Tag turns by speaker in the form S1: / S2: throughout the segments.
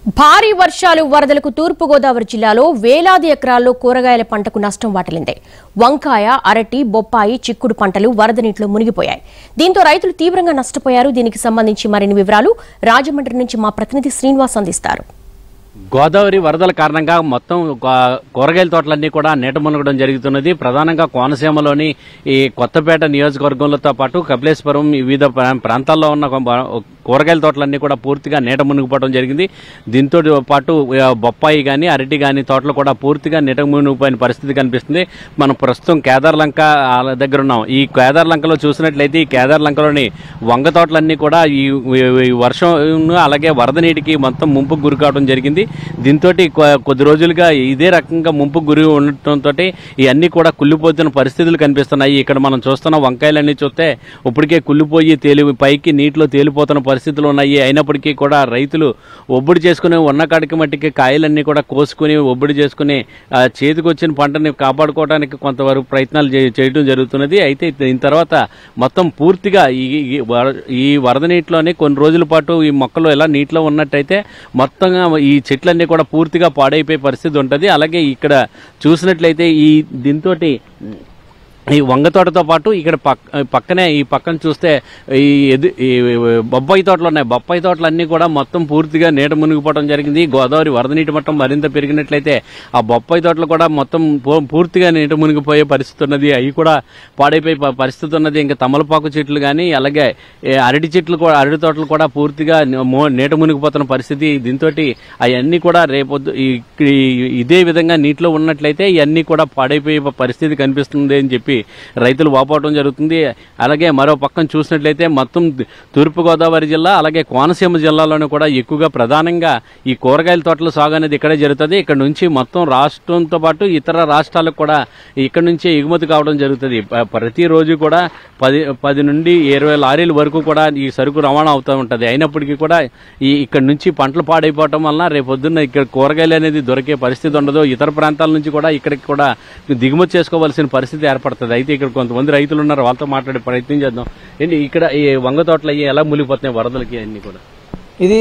S1: భారీ వర్షాలు వరదలకు తూర్పుగోదావరి జిల్లాలో వేలాది ఎకరాల్లో కూరగాయల పంటకు నష్టం వాటిల్లింది వంకాయ అరటి బొప్పాయి చిక్కుడు పంటలు వరద నీటిలో మునిగిపోయాయి దీంతో రైతులు తీవ్రంగా నష్టపోయారు దీనికి సంబంధించి మరిన్ని వివరాలు రాజమండ్రి నుంచి మా ప్రతినిధి శ్రీనివాస్ అందిస్తారు
S2: గోదావరి వరదల కారణంగా మొత్తం గా- కూరగాయల తోటలన్నీ కూడా నీట మునగడం జరుగుతున్నది ప్రధానంగా కోనసీమలోని ఈ కొత్తపేట నియోజకవర్గంలతో పాటు కపిలేశ్వరం ఈ వివిధ ప్రా- ప్రాంతాల్లో ఉన్న కొ- కూరగాయల తోటలన్నీ కూడా పూర్తిగా నీట మునిగిపోవడం జరిగింది దీంతో పాటు ఆ, బొప్పాయి కానీ అరటి కానీ తోటలు కూడా పూర్తిగా నీట మునిగిపోయిన పరిస్థితి కనిపిస్తుంది మనం ప్రస్తుతం కేదార్లంక ఆ దగ్గర ఉన్నాం ఈ కేదార్లంకలో చూసినట్లయితే ఈ కేదార్లంకలోని వంగ తోటలన్నీ కూడా ఈ ఈ- ఈ వర్షం అలాగే వరద నీటికి మొత్తం ముంపుకు గురి కావడం జరిగింది దీంతో కొద్ది రోజులుగా ఇదే రకంగా ముంపుకు గురి ఉండటంతో ఇవన్నీ కూడా కుళ్ళిపోతున్న పరిస్థితులు కనిపిస్తున్నాయి ఇక్కడ మనం చూస్తున్న వంకాయలన్నీ చూస్తే ఇప్పటికే కుళ్ళిపోయి తేలి పైకి నీటిలో తేలిపోతున్న పరిస్థితులు ఉన్నాయి అయినప్పటికీ కూడా రైతులు ఒబ్బడి చేసుకుని ఉన్న కాడికి మట్టికి కాయలన్నీ కూడా కోసుకుని ఒబ్బడి చేసుకుని ఆ, చేతికి వచ్చిన పంటని కాపాడుకోవడానికి కొంతవరకు ప్రయత్నాలు చే- చేయడం జరుగుతున్నది అయితే దీని తర్వాత మొత్తం పూర్తిగా ఈ ఈ వర- ఈ వరద నీటిలోనే కొన్ని రోజుల పాటు ఈ మొక్కలు ఎలా నీటిలో ఉన్నట్టయితే మొత్తంగా ఈ చెట్లన్నీ కూడా పూర్తిగా పాడైపోయే పరిస్థితి ఉంటుంది అలాగే ఇక్కడ చూసినట్లయితే ఈ దీంతో ఈ వంగ తోటతో పాటు ఇక్కడ పక్ పక్కనే ఈ పక్కన చూస్తే ఈ ఎదు ఈ బొబ్బాయి తోటలు ఉన్నాయి బొప్పాయి తోటలు అన్నీ కూడా మొత్తం పూర్తిగా నీట మునిగిపోవడం జరిగింది గోదావరి వరద నీటి మట్టం మరింత పెరిగినట్లయితే ఆ బొప్పాయి తోటలు కూడా మొత్తం పూ- పూర్తిగా నీట మునిగిపోయే పరిస్థితి ఉన్నది అవి కూడా పాడైపోయే ప- పరిస్థితి ఉన్నది ఇంకా తమలపాకు చెట్లు కానీ అలాగే ఏ అరటి చెట్లు కూడా అరటి తోటలు కూడా పూర్తిగా ని- మో- నీట మునిగిపోతున్న పరిస్థితి దీంతో అవన్నీ కూడా రేపొద్దు ఈ- ఈ- ఇదే విధంగా నీటిలో ఉన్నట్లయితే ఇవన్నీ కూడా పాడైపోయే ప- పరిస్థితి కనిపిస్తుంది అని చెప్పి రైతులు వాపోవడం జరుగుతుంది అలాగే మరో పక్కన చూసినట్లయితే మొత్తం తూర్పుగోదావరి జిల్లా అలాగే కోనసీమ జిల్లాలోనూ కూడా ఎక్కువగా ప్రధానంగా ఈ కూరగాయల తోటల సాగు అనేది ఇక్కడే జరుగుతుంది ఇక్కడ నుంచి మొత్తం రాష్ట్రంతో పాటు ఇతర రాష్ట్రాలకు కూడా ఇక్కడ నుంచే ఎగుమతి కావడం జరుగుతుంది ప- ప్రతిరోజు కూడా పది పది నుండి ఇరవై లారీల వరకు కూడా ఈ సరుకు రవాణా అవుతూ ఉంటుంది అయినప్పటికీ కూడా ఈ ఇక్కడ నుంచి పంటలు పాడైపోవటం వలన రేపొద్దున్న ఇక్కడ కూరగాయలు అనేది దొరికే పరిస్థితి ఉండదు ఇతర ప్రాంతాల నుంచి కూడా ఇక్కడికి కూడా దిగుమతి చేసుకోవాల్సిన పరిస్థితి ఏర్పడుతుంది అయితే ఇక్కడ కొంతమంది రైతులు ఉన్నారు వాళ్ళతో మాట్లాడే ప్రయత్నం చేద్దాం ఏంటి ఇక్కడ ఈ వంగ తోటలు అయ్యి ఎలా మునిగిపోతున్నాయి వరదలకి అన్ని కూడా
S3: ఇది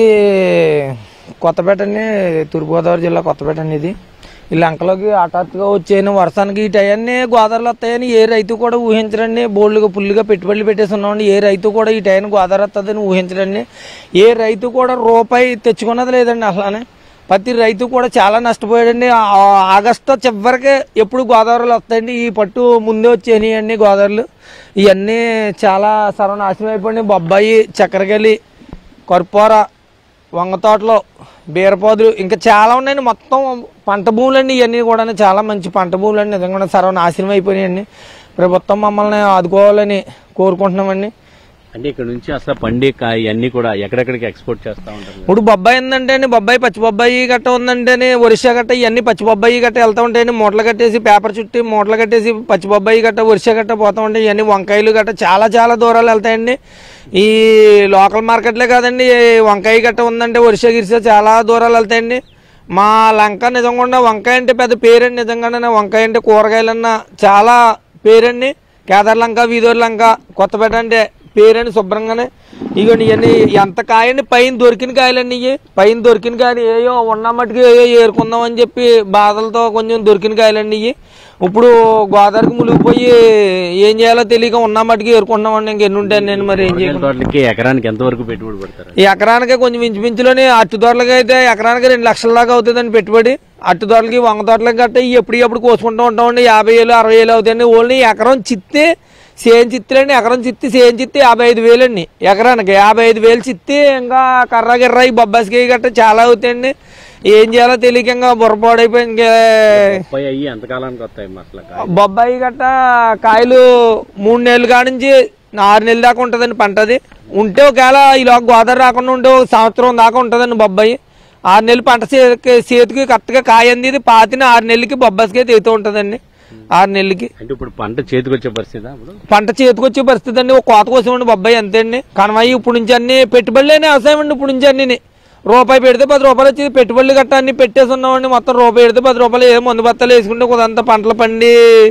S3: కొత్తపేట అండి తూర్పుగోదావరి జిల్లా కొత్తపేట అండి ఇది ఈ లంకలోకి హఠాత్తుగా వచ్చేయని వర్షానికి ఈ టయాన్ని గోదావరిలో వస్తాయని ఏ రైతు కూడా ఊహించరండి బోల్డ్గా పుల్లుగా పెట్టుబడులు పెట్టేసి ఉన్నామండి ఏ రైతు కూడా ఈ టైంకి గోదావరి వస్తుందని ఊహించరండి ఏ రైతు కూడా రూపాయి తెచ్చుకున్నది లేదండి అసలు ప్రతి రైతు కూడా చాలా నష్టపోయాడండి ఆ- ఆ- ఆగస్టు చివరికి ఎప్పుడు గోదావరిలో వస్తాయండి ఈ పట్టు ముందే వచ్చేయనియండి గోదావరిలు ఇవన్నీ చాలా సర్వనాశనం అయిపోయింది బొబ్బాయి చక్కెరకెళ్ళి కర్పూర వంగ తోటలు బీరపోదులు ఇంకా చాలా ఉన్నాయండి మొత్తం పంట భూములండి ఇవన్నీ కూడా చాలా మంచి పంట భూములండి నిజంగా సర్వనాశనం అయిపోయినాయండి ప్రభుత్వం మమ్మల్ని ఆదుకోవాలని కోరుకుంటున్నామండి
S2: అంటే ఇక్కడ నుంచి అసలు పండి కాయ ఇవన్నీ కూడా ఎక్కడెక్కడికి ఎక్స్పోర్ట్ చేస్తూ ఉంటారు
S3: ఇప్పుడు బొబ్బాయి ఉందంటే అండి బొబ్బాయి పచ్చి బొబ్బాయి గట్ట ఉందంటే ఒరిస్సా గట్ట ఇవన్నీ పచ్చి బొబ్బాయి గట్ట వెళ్తూ ఉంటాయండి మూటలు కట్టేసి పేపర్ చుట్టి మూటలు కట్టేసి పచ్చి బొబ్బాయి గట్ట ఒరిస్సా గట్ట పోతూ ఉంటాయి ఇవన్నీ వంకాయలు గట్ట చాలా చాలా దూరాలు వెళ్తాయండి ఈ లోకల్ మార్కెట్లే కాదండి ఈ వంకాయ గట్ట ఉందంటే ఒరిస్సా గిరిసా చాలా దూరాలు వెళ్తాయండి మా లంక నిజంగా వంకాయ అంటే పెద్ద పేరండి నిజంగానే వంకాయ అంటే కూరగాయలన్న చాలా పేరండి కేదార్ లంక వీదోర్ లంక కొత్తపేట అంటే పేరండి శుభ్రంగానే ఇగోండి ఇవన్నీ ఎంత కాయండి పైన దొరికిన కాయలండి ఇవి పైన దొరికిన కాయలు ఏయో ఉన్న మట్టుకు ఏయో ఏరుకుందాం అని చెప్పి బాధలతో కొంచెం దొరికిన కాయలండి ఇవి ఇప్పుడు గోదావరికి మునిగిపోయి ఏం చేయాలో తెలియక ఉన్న మట్టుకు ఏరుకుంటున్నామండి ఇంకెన్ని ఉంటాను నేను మరి ఏం చేయను
S2: తోటలకి ఎకరానికి ఎంతవరకు పెట్టుబడి పెడతారు
S3: ఈ ఎకరానికి కొంచెం ఇంచుమించులోని అట్టు తోటలకి అయితే ఎకరానికి రెండు లక్షల దాకా అవుతుందండి పెట్టుబడి అట్టు తోటలకి వంగ తోటలకి గట్ట ఇవి ఎప్పుడు ఎప్పుడు కోసుకుంటూ ఉంటామండి యాభై వేలు అరవై వేలు అవుతాయండి ఓన్లీ ఎకరం చిత్తే సేన్ చిత్తులండి ఎకరం చిత్తి సేన్ చిత్తి యాభై ఐదు వేలండి ఎకరానికి యాభై ఐదు వేలు చిత్తి ఇంకా కర్ర గిర్ర ఈ బొబ్బాసికాయ గట్ట చాలా అవుతాయండి ఏం చేయాలో తెలియక ఇంకా బుర్రపాడైపోయి ఇంకా
S2: ముప్పై అయ్యి ఎంతకాలానికి వస్తాయి అసలు కాయ?
S3: బొబ్బాయి గట్ట కాయలు మూడు నెలల కాడ నుంచి ఆరు నెలల దాకా ఉంటుందండి పంట అది ఉంటే ఒకవేళ ఇలా గోదావరి రాకుండా ఉంటే ఒక సంవత్సరం దాకా ఉంటుందండి బొబ్బాయి ఆరు నెలలు పంట చేతికి చేతికి కరెక్ట్గా కాయ అంది పాతిన ఆరు నెలలకి బొబ్బాసికాయ తెగుతూ ఉంటుందండి ఆరు నెలలకి
S2: అంటే ఇప్పుడు పంట చేతికి వచ్చే పరిస్థితి ఇప్పుడు
S3: పంట చేతికొచ్చే పరిస్థితి అండి ఒక కోత కోసం అండి బొబ్బాయి అంతే అండి కనవాయి ఇప్పుడు నుంచి అన్ని పెట్టుబడులేనే వ్యవసాయం అండి ఇప్పుడు నుంచి అన్ని రూపాయి పెడితే పది రూపాయలు వచ్చి పెట్టుబడులు గట్ట అన్ని పెట్టేసి ఉన్నామండి మొత్తం రూపాయి పెడితే పది రూపాయలు ఏ మందు బత్తాలు వేసుకుంటే కొంత పంటలు పండి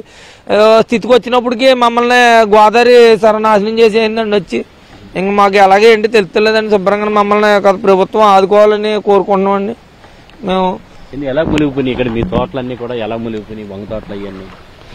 S3: ఆ, స్థితికి వచ్చినప్పటికి మమ్మల్ని గోదావరి సర్వనాశనం చేసేయండి వచ్చి ఇంక మాకు ఎలాగే ఏంటి తెలుస్తలేదండి శుభ్రంగా మమ్మల్ని ఒక ప్రభుత్వం ఆదుకోవాలని కోరుకుంటున్నామండి మేము
S2: ఇన్ని ఎలా మునిగిపోయినాయి ఇక్కడ మీ తోటలన్నీ కూడా ఎలా మునిగిపోయినాయి వంగ తోటలు అవన్నీ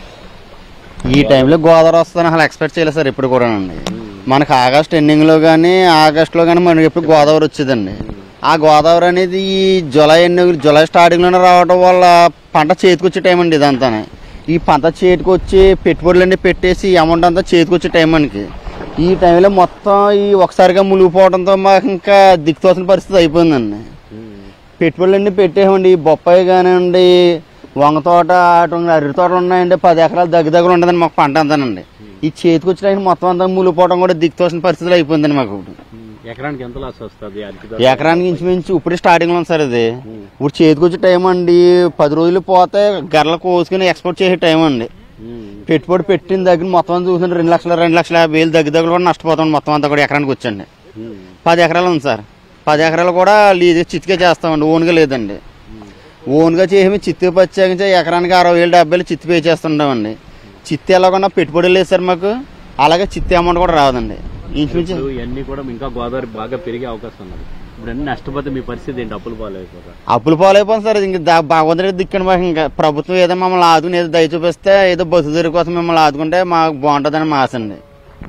S4: ఈ టైంలో గోదావరి వస్తుందని అసలు ఎక్స్పెక్ట్ చేయలేదు సార్ ఇప్పుడు కూడా అండి మనకి ఆగస్ట్ ఎండింగ్ లో కానీ ఆగస్ట్ లో కానీ మనకి ఎప్పుడు గోదావరి వచ్చేదండి ఆ గోదావరి అనేది ఈ జూలై ఎండింగ్ జూలై స్టార్టింగ్ లోనే రావడం వల్ల పంట చేతికి వచ్చే టైం అండి ఇదంతానే ఈ పంట చేతికి వచ్చి పెట్టుబడులన్నీ పెట్టేసి ఈ అమౌంట్ అంతా చేతికి వచ్చే టైం మనకి ఈ టైంలో మొత్తం ఈ ఒకసారిగా మునిగిపోవడంతో మాకు ఇంకా దిక్కుతోసిన పరిస్థితి అయిపోయిందండి పెట్టుబడులన్నీ పెట్టేమండి ఈ బొప్పాయి కానివ్వండి వంగ తోట అటు అరటి తోటలు ఉన్నాయండి పది ఎకరాలు దగ్గర దగ్గర ఉండదండి మాకు పంట అంతానండి ఈ చేతికి వచ్చిన మొత్తం అంతా మునిగిపోవడం కూడా దిక్కుతోసిన పరిస్థితులు అయిపోయిందండి మాకు ఇప్పుడు
S2: ఎకరానికి ఎంత లాస్ వస్తుంది అరటి తోట?
S4: ఎకరానికి ఇంచుమించు ఇప్పుడు స్టార్టింగ్ లో ఉంది సార్ ఇది ఇప్పుడు చేతికి వచ్చే టైం అండి పది రోజులు పోతే గర్రెలు కోసుకుని ఎక్స్పోర్ట్ చేసే టైం అండి
S2: ఉమ్.
S4: పెట్టుబడి పెట్టిన దగ్గర మొత్తం అంతా చూసిన రెండు లక్షల రెండు లక్షల యాభై వేలు దగ్గర దగ్గర కూడా నష్టపోతాం మొత్తం అంతా కూడా ఎకరానికి వచ్చండి
S2: ఉమ్.
S4: పది ఎకరాలు ఉంది సార్ పది ఎకరాలు కూడా లీజ్ చిత్తుకే చేస్తామండి ఓన్గా లేదండి ఓన్గా చేసి చిత్తు పచ్చాకించే ఎకరానికి అరవై వేలు డెబ్బై వేలు చిత్తు పే చేస్తుంటామండి చిత్తు ఎలాగన్నా పెట్టుబడి లేదు సార్ మాకు అలాగే చిత్తు అమౌంట్ కూడా రాదండి ఇంచుమించు
S2: ఇప్పుడు ఇవన్నీ కూడా ఇంకా గోదావరి బాగా పెరిగే అవకాశం ఉన్నది ఇప్పుడు అన్ని నష్టపోతే మీ పరిస్థితి ఏంటి అప్పులు పాలైపోతారు
S4: అప్పులు పాలైపోతుంది సార్ ఇంక దా- భగవంతుడి దిక్కండి మాకు ఇంకా ప్రభుత్వం ఏదో మమ్మల్ని ఆదుకుని ఏదో దయ చూపిస్తే ఏదో బస్సు దొరికి కోసం మిమ్మల్ని ఆదుకుంటే మాకు బాగుంటుందని మా ఆశ అండి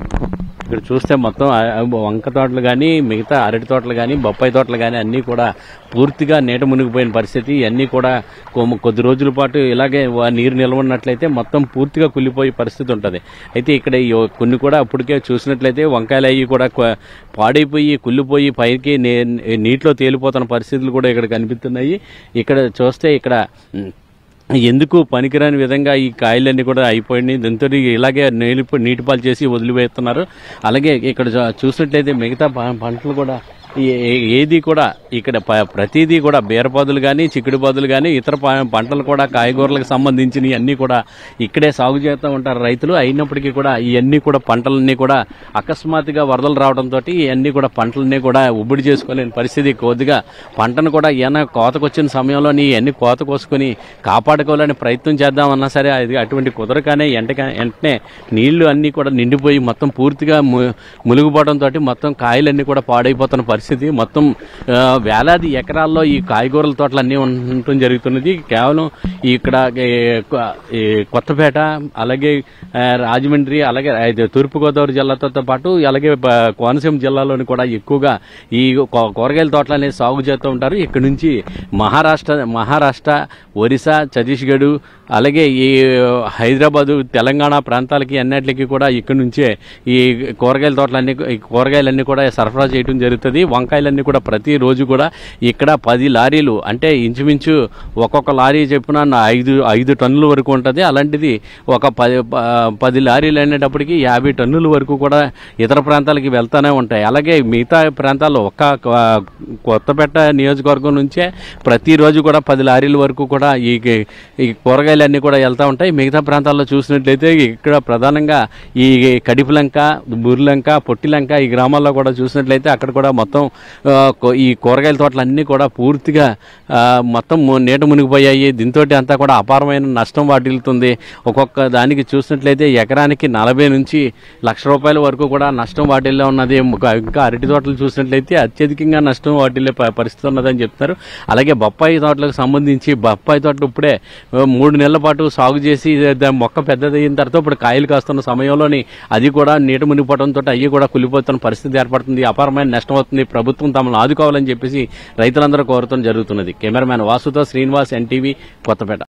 S2: ఇక్కడ చూస్తే మొత్తం ఆ- ఆ వంక తోటలు కానీ మిగతా అరటి తోటలు కానీ బొప్పాయి తోటలు కానీ అన్నీ కూడా పూర్తిగా నీట మునిగిపోయిన పరిస్థితి అన్నీ కూడా కొ- కొద్ది రోజుల పాటు ఇలాగే వా- నీరు నిల్వ ఉన్నట్లయితే మొత్తం పూర్తిగా కుళ్ళిపోయే పరిస్థితి ఉంటుంది అయితే ఇక్కడ ఈ కొన్ని కూడా అప్పటికే చూసినట్లయితే వంకాయలు అవి కూడా కొ- పాడైపోయి కుళ్ళిపోయి పైకి నే- నీటిలో తేలిపోతున్న పరిస్థితులు కూడా ఇక్కడ కనిపిస్తున్నాయి ఇక్కడ చూస్తే ఇక్కడ ఉమ్, ఎందుకు పనికిరాని విధంగా ఈ కాయలన్నీ కూడా అయిపోయినాయి దీంతో ఇలాగే నీళ్ళు నీటిపాలు చేసి వదిలివేస్తున్నారు అలాగే ఇక్కడ చూ- చూసినట్లయితే మిగతా ప- పంటలు కూడా ఏ- ఏ- ఏది కూడా ఇక్కడ ప- ప్రతిదీ కూడా బీరపాదులు కానీ చిక్కుడు పాదులు కానీ ఇతర ప- పంటలు కూడా కాయగూరలకు సంబంధించినవి అన్నీ కూడా ఇక్కడే సాగు చేస్తూ ఉంటారు రైతులు అయినప్పటికీ కూడా ఇవన్నీ కూడా పంటలన్నీ కూడా అకస్మాత్తుగా వరదలు రావడంతో ఇవన్నీ కూడా పంటలన్నీ కూడా ఉబ్బడి చేసుకోలేని పరిస్థితి కొద్దిగా పంటను కూడా ఏమైనా కోతకొచ్చిన సమయంలోని ఇవన్నీ కోత కోసుకొని కాపాడుకోవాలని ప్రయత్నం చేద్దామన్నా సరే అది అటువంటి కుదరగానే ఎంటక వెంటనే నీళ్లు అన్నీ కూడా నిండిపోయి మొత్తం పూర్తిగా ము- మునిగిపోవడంతో మొత్తం కాయలన్నీ కూడా పాడైపోతున్న పరిస్థితి మొత్తం ఆ, వేలాది ఎకరాల్లో ఈ కాయగూరల తోటలు అన్నీ ఉండటం జరుగుతున్నది కేవలం ఇక్కడ ఏ, కొ- ఈ కొత్తపేట అలాగే ఆ, రాజమండ్రి అలాగే ఇది తూర్పుగోదావరి జిల్లాతో పాటు అలాగే ప- కోనసీమ జిల్లాలోని కూడా ఎక్కువగా ఈ కూ- కూరగాయల తోటలు అనేది సాగు చేస్తూ ఉంటారు ఇక్కడ నుంచి మహారాష్ట్ర మహారాష్ట్ర ఒరిస్సా ఛత్తీస్గఢ్ అలాగే ఈ హైదరాబాదు తెలంగాణ ప్రాంతాలకి అన్నిటికీ కూడా ఇక్కడ నుంచే ఈ కూరగాయల తోటలన్నీ ఈ కూరగాయలన్నీ కూడా సరఫరా చేయడం జరుగుతుంది వంకాయలన్నీ కూడా ప్రతిరోజు కూడా ఇక్కడ పది లారీలు అంటే ఇంచుమించు ఒక్కొక్క లారీ చెప్పున ఐదు ఐదు టన్నుల వరకు ఉంటుంది అలాంటిది ఒక పది ప- పది లారీలు అనేటప్పటికి యాభై టన్నుల వరకు కూడా ఇతర ప్రాంతాలకి వెళ్తానే ఉంటాయి అలాగే మిగతా ప్రాంతాల్లో ఒక్క కొ- కొత్తపేట నియోజకవర్గం నుంచే ప్రతిరోజు కూడా పది లారీల వరకు కూడా ఈ ఈ కూరగాయలన్నీ కూడా వెళ్తూ ఉంటాయి మిగతా ప్రాంతాల్లో చూసినట్లయితే ఇక్కడ ప్రధానంగా ఈ కడిపిలంక బుర్లంక పొట్టిలంక ఈ గ్రామాల్లో కూడా చూసినట్లయితే అక్కడ కూడా మొత్తం ఆ, కో- ఈ కూరగాయల తోటలు అన్నీ కూడా పూర్తిగా ఆ, మొత్తం ము- నీట మునిగిపోయాయి దీంతో అంతా కూడా అపారమైన నష్టం వాటిల్లుతుంది ఒక్కొక్క దానికి చూసినట్లయితే ఎకరానికి నలభై నుంచి లక్ష రూపాయల వరకు కూడా నష్టం వాటిల్లో ఉన్నది ఇంకా ఇంకా అరటి తోటలు చూసినట్లయితే అత్యధికంగా నష్టం వాటిల్లే ప- పరిస్థితి ఉన్నదని చెప్తారు అలాగే బొప్పాయి తోటలకు సంబంధించి బొప్పాయి తోటలు ఇప్పుడే ఆ, మూడు నెలల పాటు సాగు చేసి దాని మొక్క పెద్దదైన తర్వాత ఇప్పుడు కాయలు కాస్తున్న సమయంలోని అది కూడా నీట మునిగిపోవడంతో అవి కూడా కులిపోతున్న పరిస్థితి ఏర్పడుతుంది అపారమైన నష్టం అవుతుంది ప్రభుత్వం తమను ఆదుకోవాలని చెప్పేసి రైతులందరూ కోరటం జరుగుతున్నది కెమెరామ్యాన్ వాసుతో శ్రీనివాస్ ఎన్టీవీ కొత్తపేట